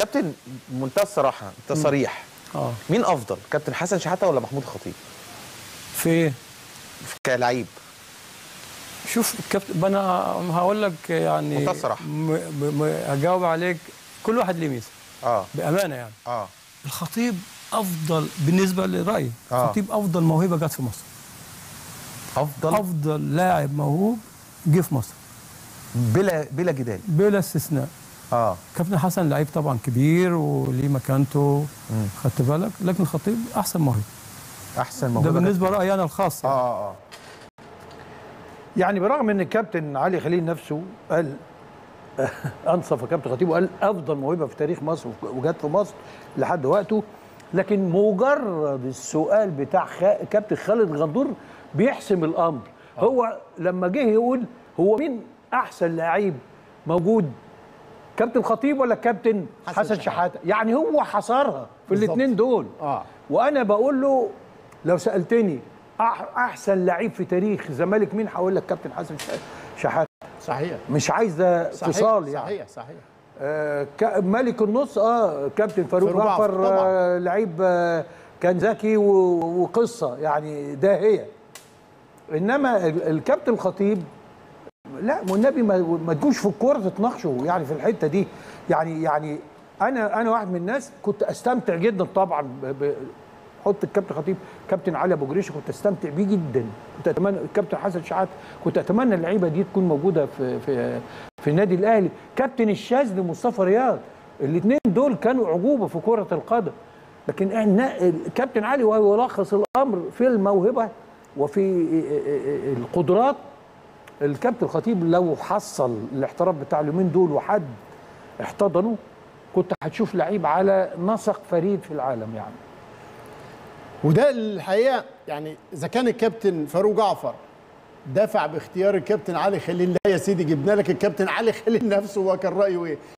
كابتن بمنتهى الصراحه انت صريح اه مين افضل كابتن حسن شحاته ولا محمود الخطيب في ايه؟ كلعيب شوف الكابتن انا هقول لك يعني منتهى الصراحة. م- م- م- هجاوب عليك كل واحد ليه ميزه اه بامانه يعني اه الخطيب افضل بالنسبه لرايي آه. الخطيب افضل موهبه جت في مصر افضل افضل لاعب موهوب جه في مصر بلا بلا جدال بلا استثناء اه كابتن حسن لعيب طبعا كبير وليه مكانته خدت بالك لكن الخطيب احسن موهبه احسن ده موهبه بالنسبه لرايي انا الخاص اه يعني. اه اه يعني برغم ان الكابتن علي خليل نفسه قال انصف كابتن خطيب وقال افضل موهبه في تاريخ مصر وجت في مصر لحد وقته لكن مجرد السؤال بتاع خ... كابتن خالد غندور بيحسم الامر هو لما جه يقول هو مين احسن لعيب موجود كابتن خطيب ولا كابتن حسن حسن, شحاتة. شحاته يعني هو حصرها في بالظبط. الاثنين دول اه وانا بقول له لو سالتني أح- احسن لعيب في تاريخ الزمالك مين هقول لك كابتن حسن ش- شحاته صحيح مش عايز ده صحيح فصال يعني صحيح صحيح آه ك- ملك النص اه كابتن فاروق فاروق جعفر جعفر طبعاً. آه لعيب آه كان ذكي و- وقصه يعني داهيه انما ال- الكابتن الخطيب لا والنبي ما, ما تجوش في الكوره تتناقشوا يعني في الحته دي يعني يعني انا انا واحد من الناس كنت استمتع جدا طبعا ب- ب- حط الكابتن خطيب كابتن علي ابو جريشه كنت استمتع بيه جدا كنت اتمنى الكابتن حسن شحات كنت اتمنى اللعيبه دي تكون موجوده في في في النادي الاهلي كابتن الشاذلي مصطفى رياض الاثنين دول كانوا عجوبه في كره القدم لكن احنا الكابتن علي وهو يلخص الامر في الموهبه وفي القدرات الكابتن الخطيب لو حصل الاحتراف بتاع اليومين دول وحد احتضنه كنت هتشوف لعيب على نسق فريد في العالم يعني وده الحقيقه يعني اذا كان الكابتن فاروق جعفر دفع باختيار الكابتن علي خليل لا يا سيدي جبنا لك الكابتن علي خليل نفسه هو كان رايه ايه